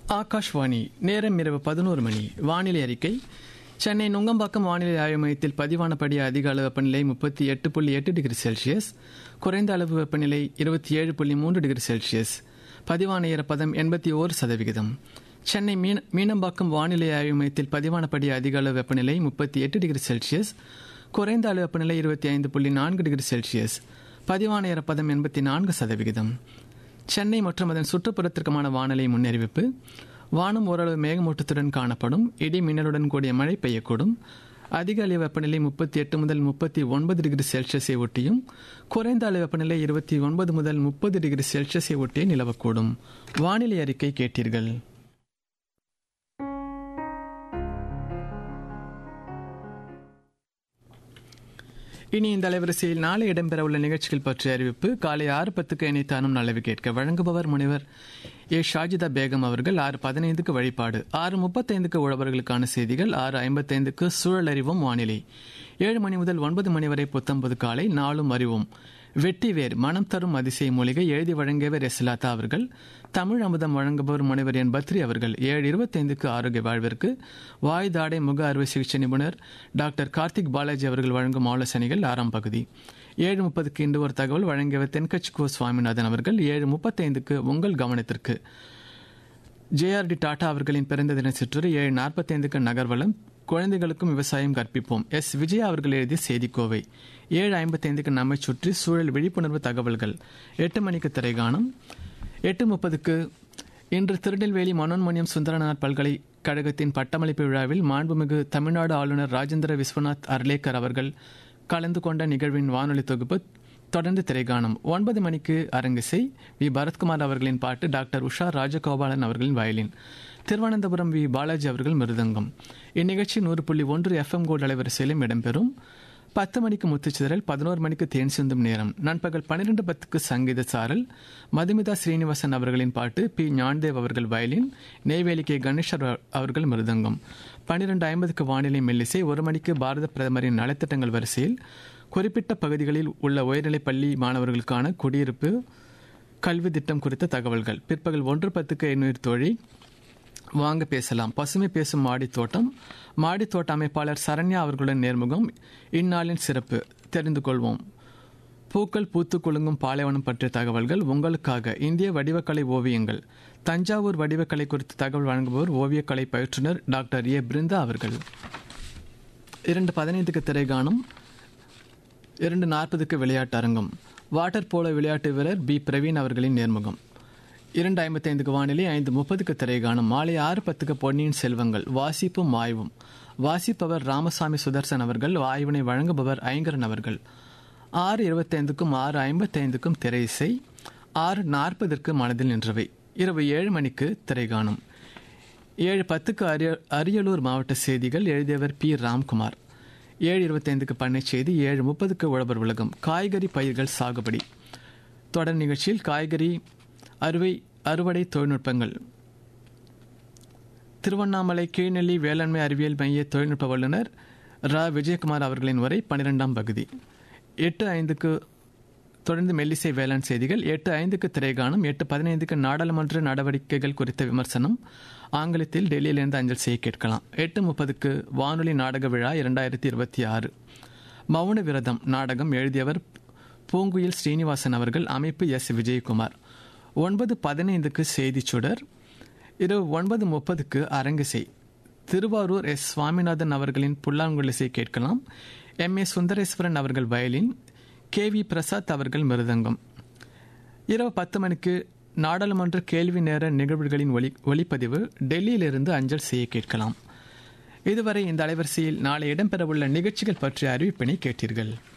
ஆகாஷ்வாணி நேரம் இரவு பதினோரு மணி வானிலை அறிக்கை சென்னை நுங்கம்பாக்கம் வானிலை ஆய்வு மையத்தில் பதிவானபடி அதிக அளவு வெப்பநிலை முப்பத்தி எட்டு புள்ளி எட்டு டிகிரி செல்சியஸ் குறைந்த அளவு வெப்பநிலை இருபத்தி ஏழு புள்ளி மூன்று டிகிரி செல்சியஸ் பதிவான ஈரப்பதம் எண்பத்தி ஓரு சதவிகிதம் சென்னை மீன மீனம்பாக்கம் வானிலை ஆய்வு மையத்தில் பதிவானபடி அதிக அளவு வெப்பநிலை முப்பத்தி எட்டு டிகிரி செல்சியஸ் குறைந்த அளவு வெப்பநிலை இருபத்தி ஐந்து புள்ளி நான்கு டிகிரி செல்சியஸ் பதிவான ஈரப்பதம் எண்பத்தி நான்கு சதவிகிதம் சென்னை மற்றும் அதன் சுற்றுப்புறத்திற்குமான வானிலை முன்னறிவிப்பு வானம் ஓரளவு மேகமூட்டத்துடன் காணப்படும் இடி மின்னலுடன் கூடிய மழை பெய்யக்கூடும் அதிக அளவு வெப்பநிலை முப்பத்தி எட்டு முதல் முப்பத்தி ஒன்பது டிகிரி செல்சியஸை ஒட்டியும் குறைந்த அளவு வெப்பநிலை இருபத்தி ஒன்பது முதல் முப்பது டிகிரி செல்சியஸை ஒட்டியே நிலவக்கூடும் வானிலை அறிக்கை கேட்டீர்கள் இனி இந்த அலைவரிசையில் நாளை இடம்பெறவுள்ள நிகழ்ச்சிகள் பற்றிய அறிவிப்பு காலை ஆறு பத்துக்கு இணைத்தானும் நல்லவி கேட்க வழங்குபவர் முனைவர் ஏ ஷாஜிதா பேகம் அவர்கள் ஆறு பதினைந்துக்கு வழிபாடு ஆறு முப்பத்தைந்துக்கு உழவர்களுக்கான செய்திகள் ஆறு ஐம்பத்தைந்துக்கு சூழல் அறிவும் வானிலை ஏழு மணி முதல் ஒன்பது மணி வரை புத்தம்பது காலை நாளும் அறிவும் வெட்டிவேர் மனம் தரும் அதிசய மூலிகை எழுதி வழங்கியவர் எஸ்லாத்தா அவர்கள் தமிழ் அமுதம் வழங்குபவர் முனைவர் என் பத்ரி அவர்கள் ஏழு இருபத்தைந்துக்கு ஆரோக்கிய வாழ்விற்கு வாய் தாடை முக அறுவை சிகிச்சை நிபுணர் டாக்டர் கார்த்திக் பாலாஜி அவர்கள் வழங்கும் ஆலோசனைகள் ஆறாம் பகுதி ஏழு முப்பதுக்கு இன்று ஒரு தகவல் வழங்கியவர் தென்கட்சி கோ சுவாமிநாதன் அவர்கள் ஏழு முப்பத்தைந்துக்கு உங்கள் கவனத்திற்கு ஜேஆர்டி டாடா அவர்களின் பிறந்த தின சிற்றுரை ஏழு நாற்பத்தைந்துக்கு நகர்வலம் குழந்தைகளுக்கும் விவசாயம் கற்பிப்போம் எஸ் விஜய் அவர்கள் எழுதிய செய்திக்கோவை ஏழு ஐம்பத்தைந்துக்கு நம்மை சுற்றி சூழல் விழிப்புணர்வு தகவல்கள் எட்டு மணிக்கு திரைகாணம் எட்டு முப்பதுக்கு இன்று திருநெல்வேலி மனோன்மணியம் சுந்தரநாத் பல்கலைக்கழகத்தின் பட்டமளிப்பு விழாவில் மாண்புமிகு தமிழ்நாடு ஆளுநர் ராஜேந்திர விஸ்வநாத் அர்லேக்கர் அவர்கள் கலந்து கொண்ட நிகழ்வின் வானொலி தொகுப்பு தொடர்ந்து திரைகாணும் ஒன்பது மணிக்கு அரங்கிசை வி பரத்குமார் அவர்களின் பாட்டு டாக்டர் உஷா ராஜகோபாலன் அவர்களின் வயலின் திருவனந்தபுரம் வி பாலாஜி அவர்கள் மிருதங்கம் இந்நிகழ்ச்சி நூறு புள்ளி ஒன்று எஃப்எம் கோல்டு அலைவரிசையிலும் இடம்பெறும் பத்து மணிக்கு முத்துச்சிதறல் பதினோரு மணிக்கு தேன் சிந்தும் நேரம் நண்பகல் பன்னிரெண்டு பத்துக்கு சங்கீத சாரல் மதுமிதா ஸ்ரீனிவாசன் அவர்களின் பாட்டு பி ஞான்தேவ் அவர்கள் வயலின் நெய்வேலி கே கணேஷர் அவர்கள் மிருதங்கம் பன்னிரெண்டு ஐம்பதுக்கு வானிலை மெல்லிசை ஒரு மணிக்கு பாரத பிரதமரின் நலத்திட்டங்கள் வரிசையில் குறிப்பிட்ட பகுதிகளில் உள்ள உயர்நிலைப் பள்ளி மாணவர்களுக்கான குடியிருப்பு கல்வி திட்டம் குறித்த தகவல்கள் பிற்பகல் ஒன்று பத்துக்கு எண்ணூறு தோழி வாங்க பேசலாம் பசுமை பேசும் மாடி தோட்டம் மாடி தோட்ட அமைப்பாளர் சரண்யா அவர்களுடன் நேர்முகம் இந்நாளின் சிறப்பு தெரிந்து கொள்வோம் பூக்கள் பூத்து குலுங்கும் பாலைவனம் பற்றிய தகவல்கள் உங்களுக்காக இந்திய வடிவக்கலை ஓவியங்கள் தஞ்சாவூர் வடிவக்கலை குறித்த தகவல் வழங்குபவர் ஓவியக்கலை பயிற்றுனர் டாக்டர் ஏ பிருந்தா அவர்கள் இரண்டு பதினைந்துக்கு திரைகாணும் இரண்டு நாற்பதுக்கு விளையாட்டு அரங்கம் வாட்டர் போலோ விளையாட்டு வீரர் பி பிரவீன் அவர்களின் நேர்முகம் இரண்டு ஐம்பத்தைந்துக்கு வானிலை ஐந்து முப்பதுக்கு திரைகாணும் மாலை ஆறு பத்துக்கு பொன்னியின் செல்வங்கள் வாசிப்பும் ஆய்வும் வாசிப்பவர் ராமசாமி சுதர்சன் அவர்கள் ஆய்வினை வழங்குபவர் ஐங்கரன் அவர்கள் ஆறு இருபத்தைந்துக்கும் ஆறு ஐம்பத்தைந்துக்கும் திரை இசை ஆறு நாற்பதற்கு மனதில் நின்றவை இரவு ஏழு மணிக்கு திரைகாணும் ஏழு பத்துக்கு அரிய அரியலூர் மாவட்ட செய்திகள் எழுதியவர் பி ராம்குமார் ஏழு இருபத்தைந்துக்கு பண்ணை செய்தி ஏழு முப்பதுக்கு உழவர் உலகம் காய்கறி பயிர்கள் சாகுபடி தொடர் நிகழ்ச்சியில் காய்கறி அறுவை அறுவடை தொழில்நுட்பங்கள் திருவண்ணாமலை கீழ்நெல்லி வேளாண்மை அறிவியல் மைய தொழில்நுட்ப வல்லுநர் ரா விஜயகுமார் அவர்களின் உரை பன்னிரெண்டாம் பகுதி எட்டு ஐந்துக்கு தொடர்ந்து மெல்லிசை வேளாண் செய்திகள் எட்டு ஐந்துக்கு திரைகாணும் எட்டு பதினைந்துக்கு நாடாளுமன்ற நடவடிக்கைகள் குறித்த விமர்சனம் ஆங்கிலத்தில் டெல்லியிலிருந்து அஞ்சல் செய்ய கேட்கலாம் எட்டு முப்பதுக்கு வானொலி நாடக விழா இரண்டாயிரத்தி இருபத்தி ஆறு மௌன விரதம் நாடகம் எழுதியவர் பூங்குயில் ஸ்ரீனிவாசன் அவர்கள் அமைப்பு எஸ் விஜயகுமார் ஒன்பது பதினைந்துக்கு செய்திச் சுடர் இரவு ஒன்பது முப்பதுக்கு அரங்கிசை திருவாரூர் எஸ் சுவாமிநாதன் அவர்களின் புல்லாங்குழலிசை கேட்கலாம் எம் ஏ சுந்தரேஸ்வரன் அவர்கள் வயலின் கே வி பிரசாத் அவர்கள் மிருதங்கம் இரவு பத்து மணிக்கு நாடாளுமன்ற கேள்வி நேர நிகழ்வுகளின் ஒளி ஒளிப்பதிவு டெல்லியிலிருந்து அஞ்சல் செய்ய கேட்கலாம் இதுவரை இந்த அலைவரிசையில் நாளை இடம்பெறவுள்ள நிகழ்ச்சிகள் பற்றிய அறிவிப்பினை கேட்டீர்கள்